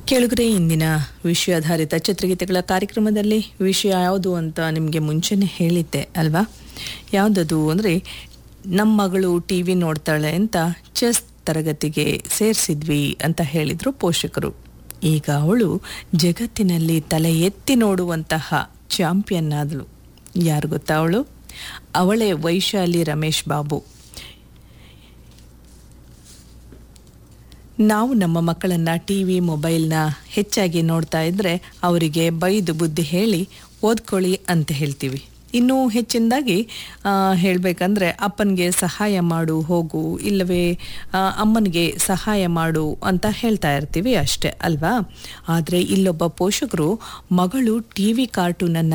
ಕೆಳಗರೆ ಇಂದಿನ ವಿಷಯಾಧಾರಿತ ಚಿತ್ರಗೀತೆಗಳ ಕಾರ್ಯಕ್ರಮದಲ್ಲಿ ವಿಷಯ ಯಾವುದು ಅಂತ ನಿಮಗೆ ಮುಂಚೆನೇ ಹೇಳಿದ್ದೆ ಅಲ್ವಾ ಯಾವುದದು ಅಂದರೆ ನಮ್ಮ ಮಗಳು ಟಿ ವಿ ನೋಡ್ತಾಳೆ ಅಂತ ಚೆಸ್ ತರಗತಿಗೆ ಸೇರಿಸಿದ್ವಿ ಅಂತ ಹೇಳಿದರು ಪೋಷಕರು ಈಗ ಅವಳು ಜಗತ್ತಿನಲ್ಲಿ ತಲೆ ಎತ್ತಿ ನೋಡುವಂತಹ ಚಾಂಪಿಯನ್ ಆದಳು ಯಾರು ಗೊತ್ತಾ ಅವಳು ಅವಳೇ ವೈಶಾಲಿ ರಮೇಶ್ ಬಾಬು ನಾವು ನಮ್ಮ ಮಕ್ಕಳನ್ನು ಟಿ ವಿ ಮೊಬೈಲ್ನ ಹೆಚ್ಚಾಗಿ ನೋಡ್ತಾ ಇದ್ದರೆ ಅವರಿಗೆ ಬೈದು ಬುದ್ಧಿ ಹೇಳಿ ಓದ್ಕೊಳ್ಳಿ ಅಂತ ಹೇಳ್ತೀವಿ ಇನ್ನೂ ಹೆಚ್ಚಿನದಾಗಿ ಹೇಳಬೇಕಂದ್ರೆ ಅಪ್ಪನಿಗೆ ಸಹಾಯ ಮಾಡು ಹೋಗು ಇಲ್ಲವೇ ಅಮ್ಮನಿಗೆ ಸಹಾಯ ಮಾಡು ಅಂತ ಹೇಳ್ತಾ ಇರ್ತೀವಿ ಅಷ್ಟೇ ಅಲ್ವಾ ಆದರೆ ಇಲ್ಲೊಬ್ಬ ಪೋಷಕರು ಮಗಳು ಟಿ ವಿ ಕಾರ್ಟೂನನ್ನು